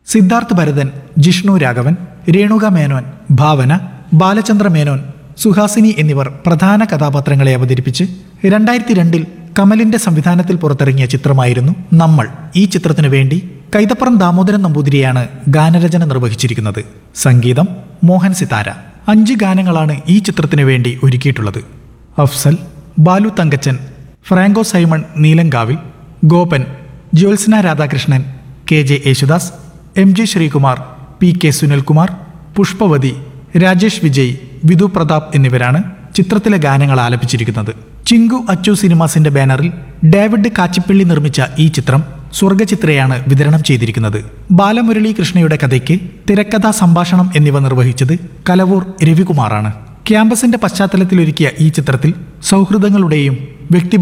സിദ്ധാർത്ഥ് ഭരതൻ ജിഷ്ണു രാഘവൻ രേണുക മേനോൻ ഭാവന ബാലചന്ദ്ര മേനോൻ സുഹാസിനി എന്നിവർ പ്രധാന കഥാപാത്രങ്ങളെ അവതരിപ്പിച്ച് രണ്ടായിരത്തി രണ്ടിൽ കമലിന്റെ സംവിധാനത്തിൽ പുറത്തിറങ്ങിയ ചിത്രമായിരുന്നു നമ്മൾ ഈ ചിത്രത്തിനു വേണ്ടി കൈതപ്പുറം ദാമോദരൻ നമ്പൂതിരിയാണ് ഗാനരചന നിർവഹിച്ചിരിക്കുന്നത് സംഗീതം മോഹൻ സിതാര അഞ്ച് ഗാനങ്ങളാണ് ഈ ചിത്രത്തിനു വേണ്ടി ഒരുക്കിയിട്ടുള്ളത് Afzal Balu Thankachan Franco Simon Neelankavil Gopan Jyotsna Radhakrishnan K J Yesudas M G Sreekumar P K Sunilkumar Pushpavathy Rajesh Vijay Vidhu Prathap എന്നിവരാണ് ചിത്രത്തിലെ ഗാനങ്ങൾ ആലപിച്ചിരിക്കുന്നത് ചിങ്കു അച്ചു സിനിമാസിന്റെ ബാനറിൽ ഡേവിഡ് കാച്ചിപ്പള്ളി നിർമ്മിച്ച ഈ ചിത്രം സ്വർഗചിത്രയാണ് വിതരണം ചെയ്തിരിക്കുന്നത് ബാലമുരളി കൃഷ്ണയുടെ കഥയ്ക്ക് തിരക്കഥാ സംഭാഷണം എന്നിവ നിർവഹിച്ചത് കലവൂർ രവികുമാറാണ് ക്യാമ്പസിന്റെ പശ്ചാത്തലത്തിലൊരുക്കിയ ഈ ചിത്രത്തിൽ സൗഹൃദങ്ങളുടെയും വ്യക്തി